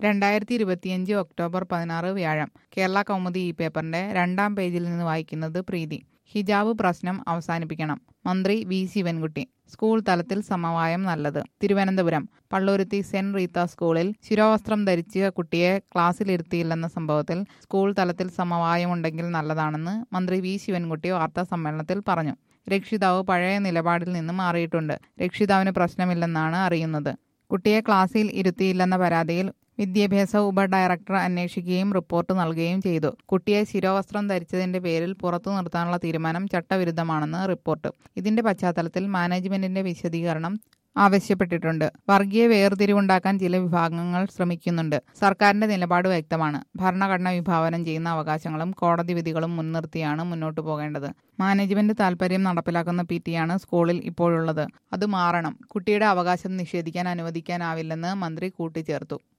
രണ്ടായിരത്തി ഇരുപത്തിയഞ്ച് ഒക്ടോബർ പതിനാറ് വ്യാഴം കേരള കൗമുദി ഈ പേപ്പറിന്റെ രണ്ടാം പേജിൽ നിന്ന് വായിക്കുന്നത് പ്രീതി ഹിജാബ് പ്രശ്നം അവസാനിപ്പിക്കണം മന്ത്രി വി ശിവൻകുട്ടി സ്കൂൾ തലത്തിൽ സമവായം നല്ലത് തിരുവനന്തപുരം പള്ളൂരുത്തി സെന്റ് റീത്ത സ്കൂളിൽ ശിരോവസ്ത്രം ധരിച്ച കുട്ടിയെ ക്ലാസ്സിലിരുത്തിയില്ലെന്ന സംഭവത്തിൽ സ്കൂൾ തലത്തിൽ സമവായമുണ്ടെങ്കിൽ നല്ലതാണെന്ന് മന്ത്രി വി ശിവൻകുട്ടി വാർത്താ സമ്മേളനത്തിൽ പറഞ്ഞു രക്ഷിതാവ് പഴയ നിലപാടിൽ നിന്ന് മാറിയിട്ടുണ്ട് രക്ഷിതാവിന് പ്രശ്നമില്ലെന്നാണ് അറിയുന്നത് കുട്ടിയെ ക്ലാസ്സിൽ ഇരുത്തിയില്ലെന്ന പരാതിയിൽ വിദ്യാഭ്യാസ ഉപഡയറക്ടർ അന്വേഷിക്കുകയും റിപ്പോർട്ട് നൽകുകയും ചെയ്തു കുട്ടിയെ ശിരോവസ്ത്രം ധരിച്ചതിന്റെ പേരിൽ പുറത്തു നിർത്താനുള്ള തീരുമാനം ചട്ടവിരുദ്ധമാണെന്ന് റിപ്പോർട്ട് ഇതിന്റെ പശ്ചാത്തലത്തിൽ മാനേജ്മെന്റിന്റെ വിശദീകരണം ആവശ്യപ്പെട്ടിട്ടുണ്ട് വർഗീയ വേർതിരിവുണ്ടാക്കാൻ ചില വിഭാഗങ്ങൾ ശ്രമിക്കുന്നുണ്ട് സർക്കാരിന്റെ നിലപാട് വ്യക്തമാണ് ഭരണഘടന വിഭാവനം ചെയ്യുന്ന അവകാശങ്ങളും കോടതി വിധികളും മുൻനിർത്തിയാണ് മുന്നോട്ടു പോകേണ്ടത് മാനേജ്മെന്റ് താൽപര്യം നടപ്പിലാക്കുന്ന പി ടിയാണ് സ്കൂളിൽ ഇപ്പോഴുള്ളത് അത് മാറണം കുട്ടിയുടെ അവകാശം നിഷേധിക്കാൻ അനുവദിക്കാനാവില്ലെന്ന് മന്ത്രി കൂട്ടിച്ചേർത്തു